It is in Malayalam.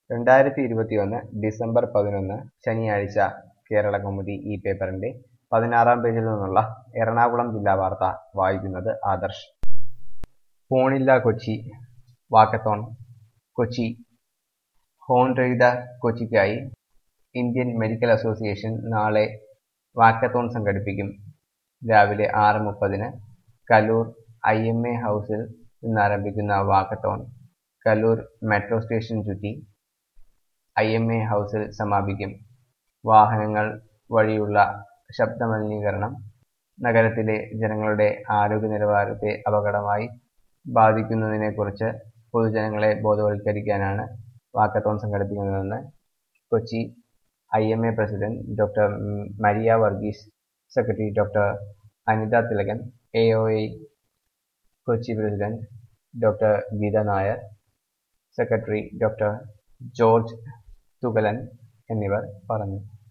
രണ്ടായിരത്തി ഇരുപത്തിയൊന്ന് ഡിസംബർ പതിനൊന്ന് ശനിയാഴ്ച കേരള കൗമുദി ഈ പേപ്പറിന്റെ പതിനാറാം പേജിൽ നിന്നുള്ള എറണാകുളം ജില്ലാ വാർത്ത വായിക്കുന്നത് ആദർശ് ഫോണില്ല കൊച്ചി വാക്കത്തോൺ കൊച്ചി ഹോൺ റെയ്ത കൊച്ചിക്കായി ഇന്ത്യൻ മെഡിക്കൽ അസോസിയേഷൻ നാളെ വാക്കത്തോൺ സംഘടിപ്പിക്കും രാവിലെ ആറ് മുപ്പതിന് കലൂർ ഐ എം എ ഹൗസിൽ നിന്നാരംഭിക്കുന്ന വാക്കത്തോൺ കലൂർ മെട്രോ സ്റ്റേഷൻ ചുറ്റി ഐ എം എ ഹൗസിൽ സമാപിക്കും വാഹനങ്ങൾ വഴിയുള്ള ശബ്ദമലിനീകരണം നഗരത്തിലെ ജനങ്ങളുടെ ആരോഗ്യ നിലവാരത്തെ അപകടമായി ബാധിക്കുന്നതിനെക്കുറിച്ച് പൊതുജനങ്ങളെ ബോധവൽക്കരിക്കാനാണ് വാക്കത്തോൺ സംഘടിപ്പിക്കുന്നതെന്ന് Kochi I M A president doctor Maria Varghese secretary doctor Anitha Thilakan A O A Kochi president doctor Geetha Nair secretary doctor George Thukalan എന്നിവർ പറഞ്ഞു